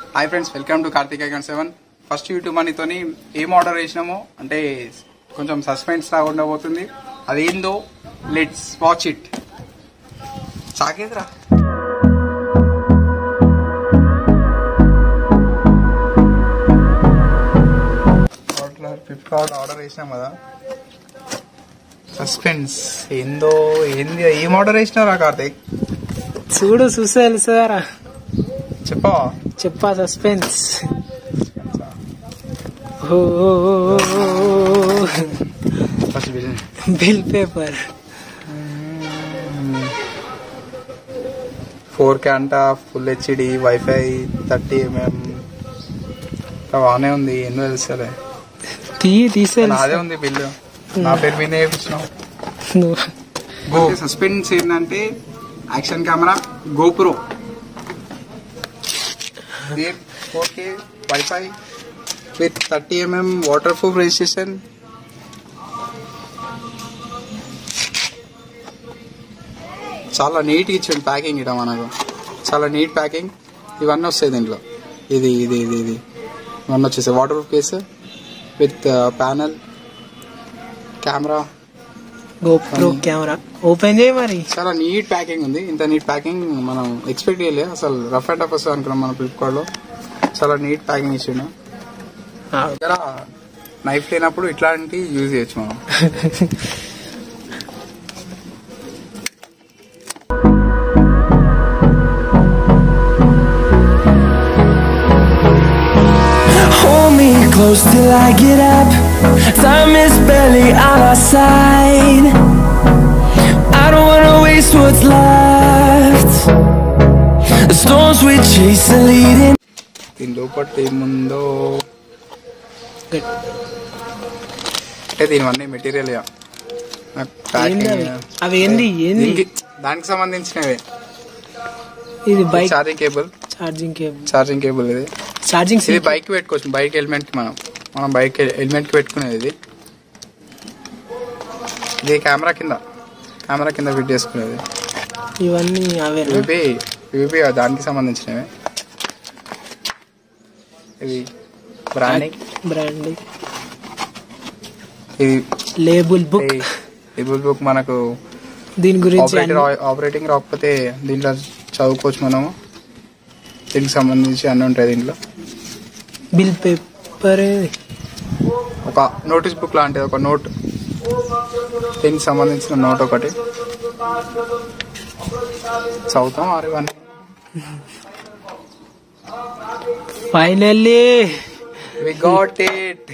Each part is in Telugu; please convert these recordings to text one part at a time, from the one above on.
Hi friends welcome to Karthik icon seven first YouTube మనీతోని ఏం ఆర్డర్ చేసినామో అంటే కొంచెం సస్పెన్స్ లాగా ఉండబోతుంది అదేందో లెట్స్ వాచ్ ఇట్ సాగేదిరా ఫ్లిప్కార్ట్ ఆర్డర్ చేసినాం కదా సస్పెన్స్ ఏందో ఏంది ఏం ఆర్డర్ చేసినారా కార్తిక్ చూడు చూస్తే తెలుస్తుందారా చెప్పవా చెప్పా suspense first bill bill paper four K అంట full HD WiFi thirty MM బాగానే ఉంది ఎన్నో తెలుసలే తీ తీసే నాదే ఉంది బిల్లు నా పేరు మీద వేయించినాం నువ్వు సస్పెన్స్ ఏంటంటే action camera GoPro four K WiFi with thirty MM waterproof registration చాలా నీట్గా ఇచ్చింది ప్యాకింగ్ ఇట మనకు చాలా నీట్ ప్యాకింగ్ ఇవన్నీ వస్తాయి దీంట్లో ఇది ఇది ఇది ఇది ఇవన్నీ వచ్చేసాయి waterproof case with panel camera GoPro camera open చేయి మరి చాలా నీట్ ప్యాకింగ్ ఉంది ఇంత నీట్ ప్యాకింగ్ మనం ఎక్స్పెక్ట్ చేయలేదు అసలు రఫ్ అండ్ టఫ్ వస్తుంది అనుకున్నాం మన ఫ్లిప్కార్ట్ లో చాలా నీట్ ప్యాకింగ్ ఇచ్చిండు ఆ, దగ్గర నైఫ్ లేనప్పుడు ఇట్లాంటి యూజ్ చేయొచ్చు మనం Hold me close till I get up. Time is barely on our side. I don't wanna waste what's left. The storms we chase are leading. దీని లోపల ఏముందో అంటే దీనివన్నీ మెటీరియల్ ఏంది అవి? అవి ఏంది ఏంది దానికి సంబంధించినవే ఇది bike charging cable charging cable charging cable ఇది ఛార్జింగ్ ఇది బైక్ పెట్టుకోవచ్చు బైక్ హెల్మెట్ కి మనం మనం బైక్ హెల్మెట్ కి పెట్టుకునేది ఇది ఇది కెమెరా కింద కెమెరా కింద ఫిట్ చేసుకునేది ఇవన్నీ అవే ఇవి ఇవి దానికి సంబంధించినవి ఇది బ్రాండింగ్ బ్రాండ్ ఇది లేబుల్ బుక్ ఈ బుల్ బుక్ మనకు దీని గురించి ఆపరేటర్ ఆపరేటింగ్ రాకపోతే దీంట్లో చదువుకోవచ్చు మనము దీనికి సంబంధించి అన్నీ ఉంటాయి దీంట్లో బిల్ పేపర్ ఒక నోటీస్ బుక్ లాంటిది ఒక నోట్ దీనికి సంబంధించిన నోట్ ఒకటి చదువుతాం ఆరు ఇవన్నీ ఫైనల్లీ వి గాట్ ఇట్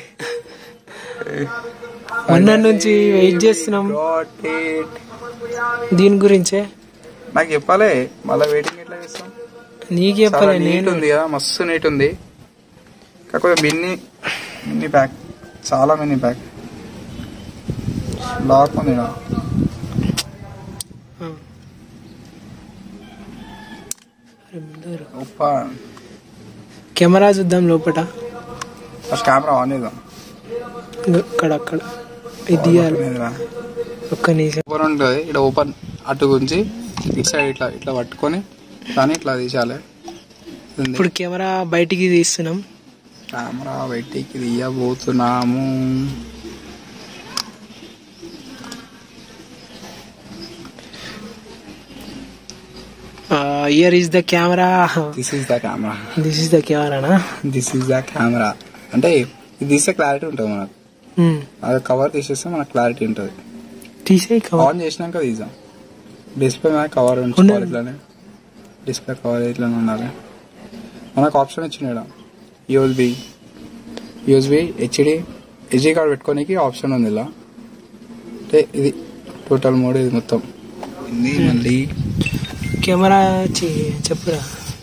మొన్న నుంచి వెయిట్ చేస్తున్నాం గాట్ ఇట్ దీని గురించే నాకు చెప్పాలి మళ్ళీ వెయిటింగ్ ఎట్లా చేస్తాం నీకు చాలా చెప్పలే నీట్ నేను ఉంది కదా మస్తు నీట్ ఉంది కాకపోతే మిన్ని మిన్ని ప్యాక్ చాలా మిన్ని ప్యాక్ లాక్ ఉంది ఈడ. ఆ. అరే ముందర. ఉప్ప కెమెరా చూద్దాం లోపట ఫస్ట్ కెమెరా ఆన్ చేద్దాం ఇంగ అక్కడ అక్కడ ఇది తీయాలి ఇదిరా. ఒక్క నిమిషం ఓపెన్ ఉంటుంది ఇక్కడ ఓపెన్ అటు గురించి ఇటు సైడ్ ఇట్లా ఇట్లా పట్టుకొని కానీ ఇట్లా తీసాలి ఇది ఇప్పుడు కెమెరా బయటికి తీస్తున్నాం కెమెరా బయటికి తీయబోతున్నాము here is the camera this is the camera this is the కెమెరానా దిస్ ఈస్ ద కెమెరా అంటే ఇది తీస్తే క్లారిటీ ఉంటుంది మనకు అది కవర్ తీసేస్తే మనకు క్లారిటీ ఉంటుంది తీసే కవర్ ఆన్ చేసినాక తీద్దాం డిస్ప్లే మీద కవర్ ఉంచుకోవాలి ఉన్నది. ఇట్లానే డిస్ప్లే కవర్ ఇట్లానే ఉండాలి మనకు ఆప్షన్ ఇచ్చిన ఇక్కడ USB USB HD HD card పెట్టుకోనికి ఆప్షన్ ఉంది ఇలా అంటే ఇది టోటల్ మోడ్ ఇది మొత్తం ఇది మళ్ళీ కెమెరా చి- చెప్పురా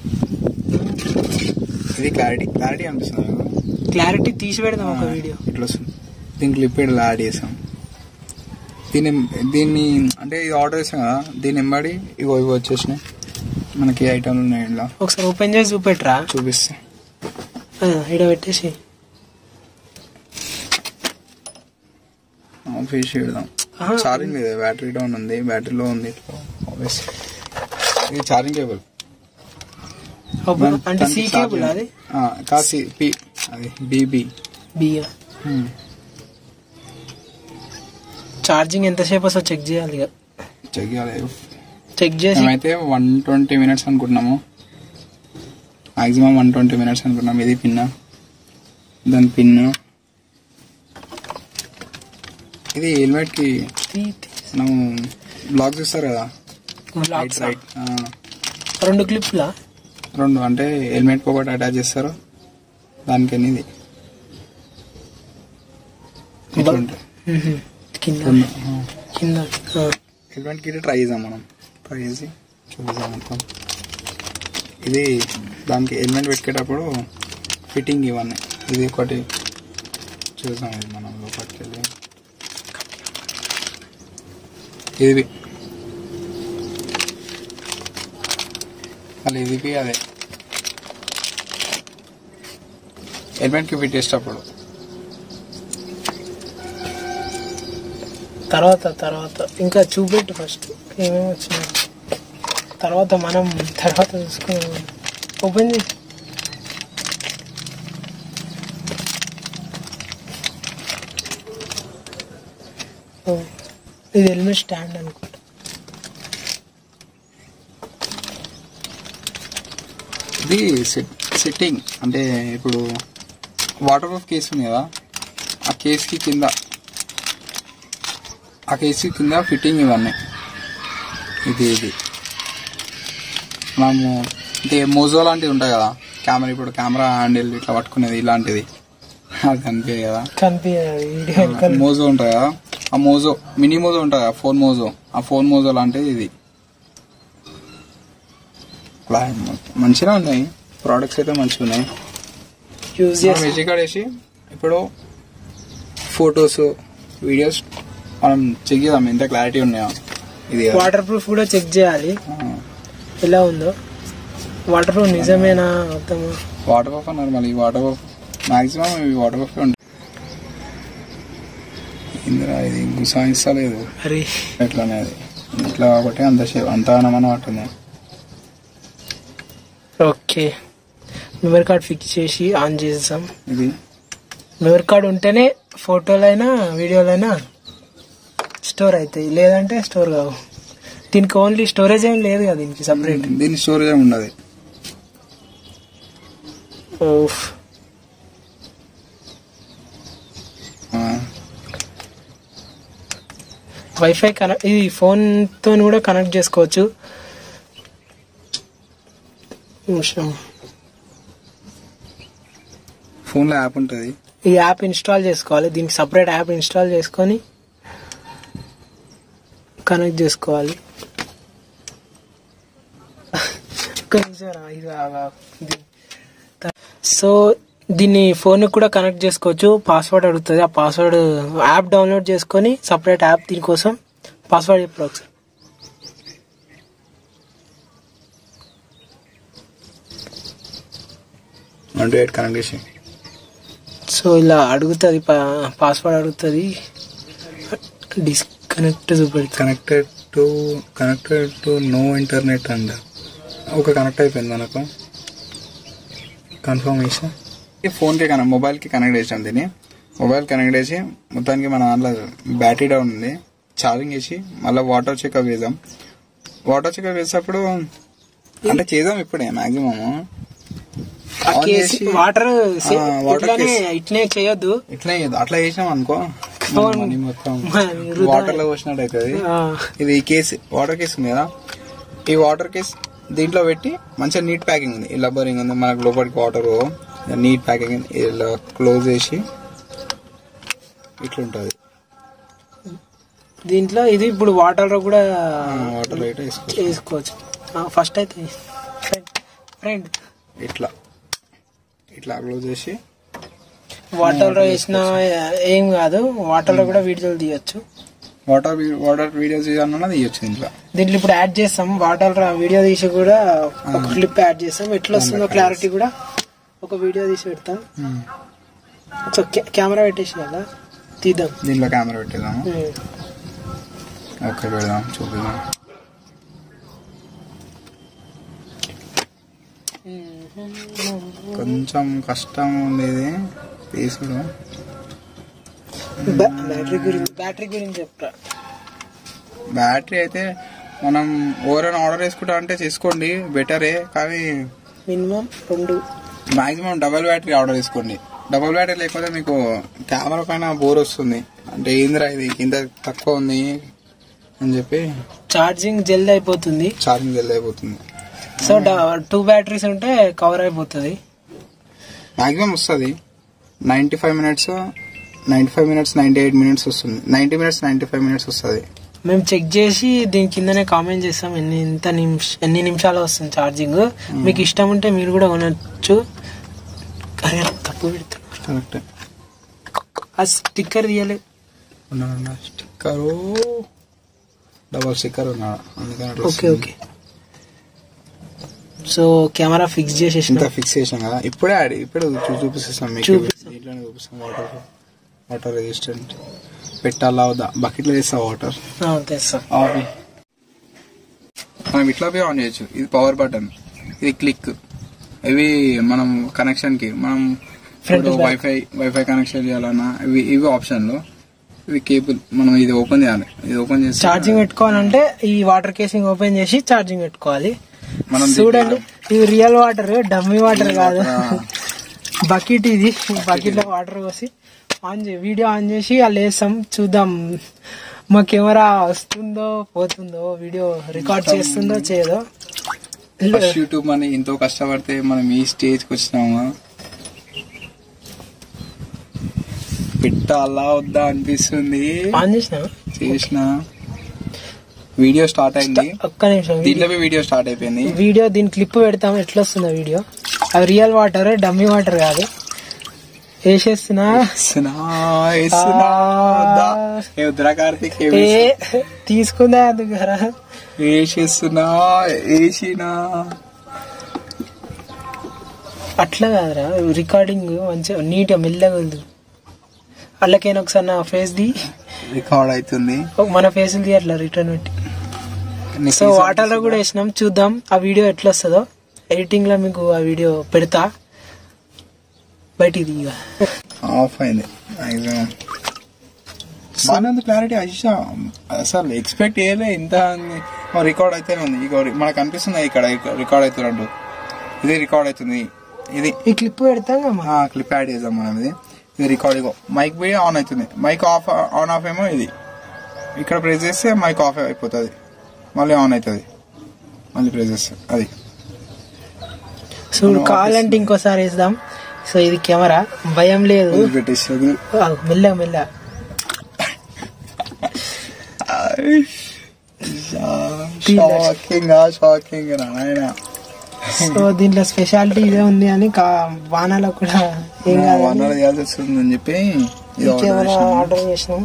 ఇది క్లారిటీ క్లారిటీ అనిపిస్తుంది కదా? క్లారిటీ తీసి పెడదాం ఒక వీడియో ఇట్లా వస్తుంది దీనికి లిపిడ్ యాడ్ చేసాం దీన్ని దీన్ని అంటే ఇది ఆర్డర్ చేసాం కదా దీన్ని ఎంబడి ఇగో ఇవి వచ్చేసినాయి మనకి ఐటమ్లు ఉన్నాయి ఇలా ఒకసారి ఓపెన్ చేసి చూపెట్రా చూపిస్తే ఇక్కడ పెట్టేసి ఆఫ్ చేసి పెడదాం ఆహా. ఛార్జింగ్ లేదు బ్యాటరీ డౌన్ ఉంది బ్యాటరీ లో ఉంది ఇట్లా obvious. ఇది ఛార్జింగ్ కేబుల్ అబ్బా, దాని- అంటే దానికి సి కేబుల్ charging. అది ఆ, కాసి పి అది బీబీ బియ్య ఛార్జింగ్ ఎంతసేపు వస్తుందో చెక్ చేయాలి ఇక చెక్ చేయాలి చెక్ చేసి మేమైతే వన్ ట్వంటీ మినిట్స్ అనుకుంటున్నాము మాక్సిమం వన్ ట్వంటీ మినిట్స్ అనుకున్నాం ఇది పిన్ దాని పిన్ ఇది హెల్మెట్ కి తీ- తీ. మనం బ్లాక్ చూస్తారు కదా రైట్ Blocks ఆ? రైట్ రెండు క్లిప్లా రెండు అంటే హెల్మెట్ ఒకటి అటాచ్ చేస్తారు దానికి ఇది ఇట్లా ఉంటాయి. కింద రెండు, ఆ. కింద ఆ. హెల్మెట్ కి ట్రై చేద్దాం మనం ట్రై చేసి చూద్దాం మొత్తం ఇది దానికి హెల్మెట్ పెట్టుకేటప్పుడు ఫిట్టింగ్ ఇవన్నీ ఇది ఒకటి చూద్దాం ఇది మనం లోపలికి వెళ్ళి ఇది మళ్ళీ ఇది అదే హెల్మెట్కి ఫిట్ చేసేటప్పుడు తర్వాత తర్వాత ఇంకా చూపెట్టు ఫస్ట్ ఏమేమి వచ్చినాయి తర్వాత మనం తర్వాత చూసుకున్నాం ఓపెన్ చేయి ఓ, ఇది హెల్మెట్ స్టాండ్ అనుకుంటా ఇది సెట్ సెట్టింగ్ అంటే ఇప్పుడు వాటర్ ప్రూఫ్ కేసు ఉంది కదా ఆ కేసుకి కింద ఆ కేసుకి కింద ఫిట్టింగ్ ఇవన్నీ ఇది ఇది మనము అంటే మోజో లాంటిది ఉంటాయి కదా కెమెరా ఇప్పుడు కెమెరా హ్యాండిల్ ఇట్లా పట్టుకునేది ఇలాంటిది అది కనిపించే కదా కనిపించదు వీడియో వెనకాల మోజో ఉంటుంది కదా ఆ మోజో మినీ మోజో ఉంటుంది కదా ఫోన్ మోజో ఆ ఫోన్ మోజో లాంటిది ఇది అలా మంచిగా ఉన్నాయి ప్రోడక్ట్స్ అయితే మంచిగా ఉన్నాయి యూజ్ మనం చేసి మెజీ కార్డ్ వేసి ఇప్పుడు ఫొటోస్ వీడియోస్ మనం చెక్ చేద్దాం ఎంత క్లారిటీ ఉన్నాయో ఇది వాటర్ ప్రూఫ్ కూడా చెక్ చేయాలి ఎలా ఉందో వాటర్ ప్రూఫ్ నిజమేనా అర్థమా వాటర్ ప్రూఫ్ అన్నారు మళ్ళీ వాటర్ ప్రూఫ్ మాక్సిమం ఇవి వాటర్ ప్రూఫ్ ఉంటాయి ఇందిరా ఇది గుసాయిస్తలేదు అరే ఎట్లానే అది ఇట్లా కాబట్టి అంత షే- అంత అనమనం పట్టింది ఓకే మెమరీ కార్డ్ ఫిక్స్ చేసి ఆన్ చేస్తాం ఇది మెమరీ కార్డ్ ఉంటేనే ఫోటోలైనా వీడియోలైనా స్టోర్ అవుతాయి లేదంటే స్టోర్ కావు దీనికి ఓన్లీ స్టోరేజ్ ఏం లేదు కదా దీనికి సపరేట్ దీని స్టోరేజ్ ఏమి ఉండదు ఆ, వైఫై కనెక్ట్ ఇది ఫోన్ తో కూడా కనెక్ట్ చేసుకోవచ్చు నిమిషం. ఫోన్లో యాప్ ఉంటుంది ఈ యాప్ ఇన్స్టాల్ చేసుకోవాలి దీనికి సపరేట్ యాప్ ఇన్స్టాల్ చేసుకొని కనెక్ట్ చేసుకోవాలి ఒక్క నిమిషం రా, ఇది ఆగు, ఆగు. ఇది- సో దీన్ని ఫోన్ కూడా కనెక్ట్ చేసుకోవచ్చు పాస్వర్డ్ అడుగుతుంది ఆ పాస్వర్డ్ యాప్ డౌన్లోడ్ చేసుకొని సపరేట్ యాప్ దీనికోసం పాస్వర్డ్ చెప్పు ఒకసారి వన్ టు ఎయిట్ కనెక్ట్ చేసి సో ఇలా అడుగుతుంది పాస్వర్డ్ అడుగుతుంది డిస్కనెక్ట్ చూపెడుతుంది connected to connected to no internet and ఒక కనెక్ట్ అయిపోయింది మనకు కన్ఫర్మేషన్ ఫోన్కి కనెక్ట్ మొబైల్కి కనెక్ట్ చేసాం దీన్ని మొబైల్ కనెక్ట్ చేసి మొత్తానికి మన దాంట్లో బ్యాటరీ డౌన్ ఉంది ఛార్జింగ్ చేసి మళ్ళీ వాటర్ చెకప్ చేద్దాం వాటర్ చెకప్ చేసేటప్పుడు అంటే చేద్దాం ఇప్పుడే మాక్సిమం ఆ కేసు వాటర్ సే- ఆ, వాటర్ ఇట్లానే కేసు. ఇట్నే చేయొద్దు ఇట్లా చేద్దాం. అట్లా చేసినాం అనుకో ఫోన్ మనీ మొత్తం మన వృధా. వాటర్ లో పోసినట్టు అవుతుంది ఆ, ఇది కేసు వాటర్ కేసు ఉంది కదా ఈ వాటర్ కేసు దీంట్లో పెట్టి మంచిగా నీట్ ప్యాకింగ్ ఉంది ఇలా బరింగ్ ఉంది మనకు లోపలికి వాటర్ నీట్ ప్యాకింగ్ ఉంది ఇలా క్లోజ్ చేసి ఇట్లా ఉంటుంది దీంట్లో ఇది ఇప్పుడు వాటర్ లో కూడా వాటర్ లైట్ వేసుకో వేసుకోవచ్చు ఫస్ట్ అయితే ఫ్రెండ్ ఫ్రెండ్ ఇట్లా ఇట్లా క్లోజ్ చేసి వాటర్ లో వేసిన ఏం కాదు వాటర్ లో కూడా వీడియోలు తీయొచ్చు వాటర్ వాటర్ వీడియోస్ తీయాలన్నా తీయొచ్చు దీంట్లో దీంట్లో ఇప్పుడు యాడ్ చేస్తాం వాటర్ వీడియో తీసి కూడా ఒక క్లిప్ యాడ్ చేస్తాం ఎట్లా వస్తుందో క్లారిటీ కూడా ఒక వీడియో తీసి పెడతాం సో కె- కెమెరా పెట్టేసి కదా తీద్దాం దీంట్లో కెమెరా పెట్టేద్దాము ఉమ్. ఓకే పెడదాం చూపిద్దాం ఉమ్. కొంచెం కష్టం ఉంది ఇది తీసుడు బ్యా- బ్యాటరీ గురించి బ్యాటరీ గురించి చెప్తా బ్యాటరీ అయితే మనం ఎవరైనా ఆర్డర్ చేసుకుంటా అంటే చేసుకోండి బెటరే కానీ మినిమం రెండు మాక్సిమం డబల్ బ్యాటరీ ఆర్డర్ చేసుకోండి డబల్ బ్యాటరీ లేకపోతే మీకు కెమెరా పైన బోర్ వస్తుంది అంటే ఏందిరా ఇది కింద తక్కువ ఉంది అని చెప్పి ఛార్జింగ్ జల్దీ అయిపోతుంది ఛార్జింగ్ జల్ది అయిపోతుంది సో టూ బ్యాటరీస్ ఉంటే కవర్ అయిపోతుంది మాక్సిమం వస్తుంది ninety five minutes ninety five minutes ninety eight minutes వస్తుంది ninety minutes ninety five minutes వస్తుంది మేము చెక్ చేసి దీని కిందనే కామెంట్ చేస్తాం ఎన్ని ఎంత నిమిష ఎన్ని నిమిషాలు వస్తుంది ఛార్జింగ్ మీకు ఇష్టం ఉంటే మీరు కూడా కొనొచ్చు అరే తప్పు పెడుతున్నారు కరెక్ట్ ఆ స్టిక్కర్ తీయలే స్టిక్కరు డబల్ స్టిక్కర్ ఉన్నాడు అందుకని అట్లా ఓకే వస్తుంది. ఓకే సో కెమెరా ఫిక్స్ చేసేసిన ఇంత ఫిక్స్ చేసాం కదా ఇప్పుడే ఆడి ఇప్పుడే చూ- చూపిస్తాం మీకు చూపిస్తాం. దీంట్లోనే చూపిస్తాం వాటర్ వాటర్ రెసిస్టెంట్ పెట్టాలా వద్దా బకెట్లో వేస్తా వాటర్ తెస్తాం ఆఫ్ మనం ఇట్లా పోయి ఆన్ చేయొచ్చు ఇది పవర్ బటన్ ఇది క్లిక్ ఇవి మనం కనెక్షన్ కి మనం Front ఇప్పుడు back. వైఫై వైఫై కనెక్షన్ చేయాలన్నా ఇవి ఇవి ఆప్షన్లు ఇవి కేబుల్ మనం ఇది ఓపెన్ చేయాలి ఇది ఓపెన్ చేసి ఛార్జింగ్ పెట్టుకోవాలంటే ఈ వాటర్ కేసింగ్ ఓపెన్ చేసి ఛార్జింగ్ పెట్టుకోవాలి మనం చూడండి ఇది రియల్ వాటర్ డమ్మీ వాటర్ కాదు ఆ. బకెట్ ఇది బకెట్ లో వాటర్ పోసి ఆన్ చే వీడియో ఆన్ చేసి అలా వేస్తాం చూద్దాం మా కెమెరా వస్తుందో పోతుందో వీడియో రికార్డ్ చేస్తుందో చేయదో ఫస్ట్ యూట్యూబ్ అని ఎంతో కష్టపడితే మనం ఈ స్టేజ్ కి వచ్చినాము పెట్టాలా వద్దా అనిపిస్తుంది ఆన్ చేసిన చేసిన వీడియో స్టార్ట్ అయింది ఒక్క నిమిషం దీంట్లో వీడియో స్టార్ట్ అయిపోయింది వీడియో దీని క్లిప్ పెడతాం ఎట్లా వస్తుందో వీడియో అవి రియల్ వాటర్ డమ్మీ వాటర్ కాదు వేసేస్తున్నా వేస్తున్నా, వేస్తున్నా, వద్దా? ఏ వద్దురా కార్తీక్ ఏ ఏ వేస్తున్నా? తీసుకుందా దగ్గర వేసేస్తున్నా వేసినా అట్లా కాదురా రికార్డింగ్ మంచిగా నీట్గా మెల్లగా ఉంది అల్లకైనా ఒకసారి నా ఫేస్ ది రికార్డ్ అవుతుంది మన ఫేస్ ది అట్లా రిటర్న్ పెట్టి నీకు సో ఈసారి వాటర్ లో కూడా వేసినాం చూద్దాం ఆ వీడియో ఎట్లా వస్తుందో ఎడిటింగ్ లో మీకు ఆ వీడియో పెడతా బయటికి దిగా ఆఫ్ అయింది మాక్సిమం బాగానే ఉంది క్లారిటీ అశిష అసలు ఎక్స్పెక్ట్ చేయలే ఇంత రికార్డ్ అయితేనే ఉంది ఇక మనకు అనిపిస్తుంది ఇక్కడ రికార్డ్ అవుతున్నట్టు ఇది రికార్డ్ అవుతుంది ఇది ఈ క్లిప్ పెడతాం కదా క్లిప్ యాడ్ చేద్దాం మనం ఇది ఇది రికార్డ్ ఇగో మైక్ పోయి ఆన్ అవుతుంది మైక్ ఆఫ్ ఆన్ ఆఫ్ ఏమో ఇది ఇక్కడ ప్రెస్ చేస్తే మైక్ ఆఫ్ అయిపోతుంది మళ్ళీ ఆన్ అవుతుంది మళ్ళీ ప్రెస్ చేస్తే అది సో కావాలంటే ఇంకోసారి వేద్దాం సో ఇది కెమెరా భయం లేదు పెట్టేస్తుంది ఆ, మెల్లగా మెల్లగా షాకింగ్ షాకింగ్ నాయన సో దీంట్లో స్పెషాలిటీ ఇదే ఉంది అని కా వానాలో కూడా ఏం కాదు వనరు చేయాల్సి వస్తుందని చెప్పి ఇది ఈ order కెమెరా చేసినాము. ఆర్డర్ చేసినాం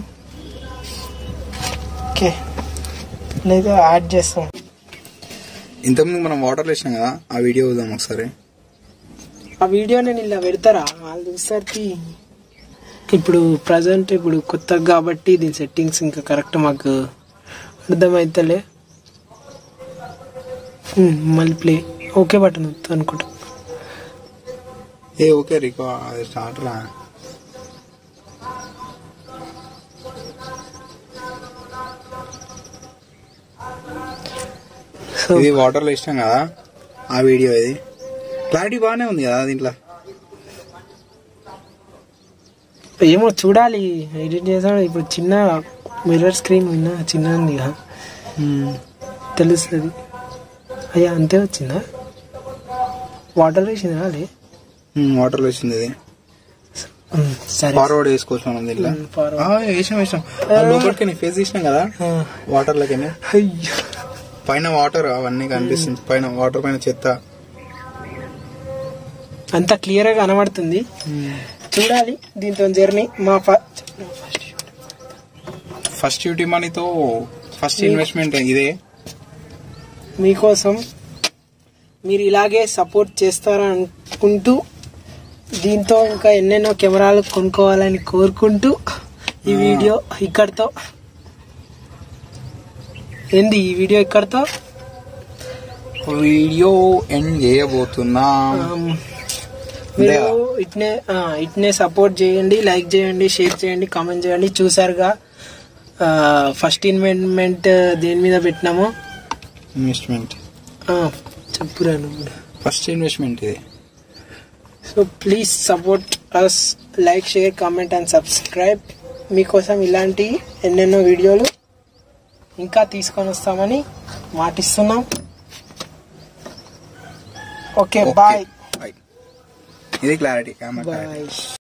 ఓకే లేదా యాడ్ చేస్తాం ఇంతకుముందు మనం వాటర్ వేసినాం కదా ఆ వీడియో చూద్దాం ఒకసారి ఆ వీడియో నేను ఇలా పెడతారా వాళ్ళు చూస్తారు తీ. ఇప్పుడు ప్రజెంట్ ఇప్పుడు కొత్తగా కాబట్టి దీని సెట్టింగ్స్ ఇంకా కరెక్ట్ మాకు అర్థమైతలే ఉమ్, మళ్ళీ ప్లే ఓకే బటన్ వస్తుంది అనుకుంటా ఏ ఓకే రికో అది స్టార్ట్ రా సో ఇది వాటర్ లో ఇష్టం కదా ఆ వీడియో ఇది క్లారిటీ బాగానే ఉంది కదా దీంట్లో ఏమో చూడాలి ఎడిట్ చేసాడు ఇప్పుడు చిన్న మిర్రర్ స్క్రీన్ విన్నా చిన్న ఉంది కదా తెలుస్తుంది అయ్యా అంతే వచ్చిందా వాటర్ వేసిందా అదే వాటర్ లో వచ్చింది ఇది ఉమ్, సరే ఫార్వర్డ్ వేసుకోవచ్చు మనం దీంట్లో ఉమ్, forward. ఆ, వేసాం వేసాం ఆ లోపలికి నీ ఫేస్ తీసినాం కదా ఆ, వాటర్ లకి అయ్యో పైన వాటర్ అవన్నీ కనిపిస్తుంది పైన వాటర్ పైన చెత్త అంత క్లియర్ గా కనబడుతుంది చూడాలి దీంతో జర్నీ మా ఫస్ట్ ఫస్ట్ యూటీ మనీతో ఫస్ట్ ఇన్వెస్ట్మెంట్ ఇదే మీకోసం మీరు ఇలాగే సపోర్ట్ చేస్తారని అనుకుంటూ దీంతో ఇంకా ఎన్నెన్నో కెమెరాలు కొనుక్కోవాలని కోరుకుంటూ ఈ వీడియో ఇక్కడితో ఏంది ఈ వీడియో ఇక్కడితో వీడియో ఎండ్ చేయబోతున్నాం మీరు అంతేగా? ఇట్నే ఆ, ఇట్నే సపోర్ట్ చేయండి లైక్ చేయండి షేర్ చేయండి కామెంట్ చేయండి చూసారుగా ఫస్ట్ ఇన్వెస్ట్మెంట్ దేని మీద పెట్టినాము ఇన్వెస్ట్మెంట్ ఆ, చెప్పురా నువ్వు కూడా ఫస్ట్ ఇన్వెస్ట్మెంట్ ఇది so please support us like share comment and subscribe మీకోసం ఇలాంటి ఎన్నెన్నో వీడియోలు ఇంకా తీసుకొని వస్తామని మాటిస్తున్నాం ఓకే బాయ్ బాయ్ ఇది క్లారిటీ కెమెరా క్లారిటీ బాయ్